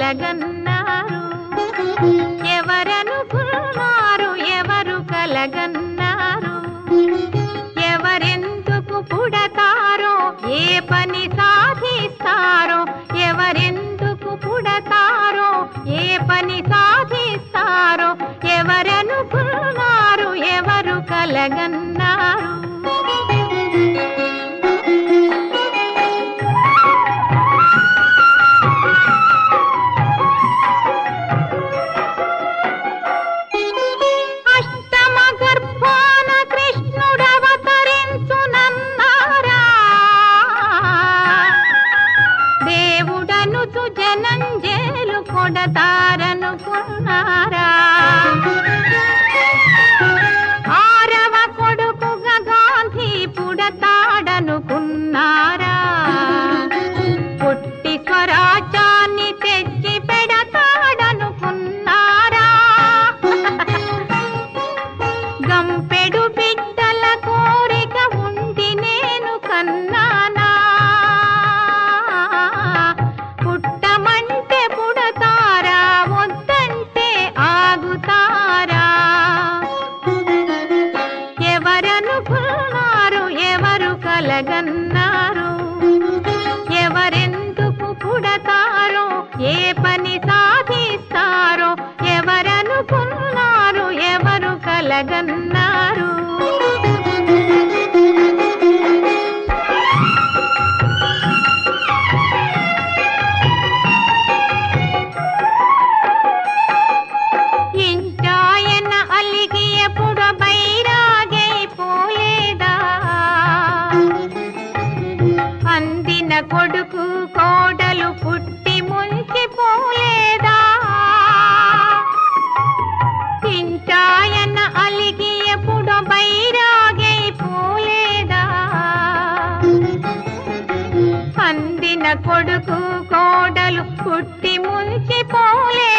కలగన్నారు ఎవరనుకున్నారు ఎవరు కలగన్నారు ఎవరెందుకు పుడతారో ఏ పని సాధిస్తారో ఎవరెందుకు పుడతారో ఏ పని సాధిస్తారో ఎవరనుకున్నారు ఎవరు కలగన్నారు అష్టమ గర్భాన కృష్ణుడవతరించునన్నారా దేవుడనుచు జనంజేలు కొడతారనుకున్నారా ఆరవ కొడుకుగా గాంధీ పుడతాడనుకున్నారా పుట్టి స్వరాజ్యాన్ని తెచ్చి పెడతాడనుకున్నారా గంపెడు బిడ్డల కోరిక ఉండి నేను కన్నానా పుట్టమంటే పుడతారా వద్దంటే ఆగుతారా ఎవరనుకున్నారు ఎవరు కలగన్నారు ఎవరెందుకు పుడతారో ఏ పని సాధిస్తారో ఎవరనుకున్నారు ఎవరు కలగన్నారు ఇంటాయన అలిగి ఎప్పుడు బైరాగైపోయేదా అందిన కొడుకు కోడలు పుట్టి ముంచిపోలేదా తింటాయన అలిగి ఎప్పుడు బైరాగైపోలేదా అందిన కొడుకు కోడలు పుట్టి ముంచిపోలేదా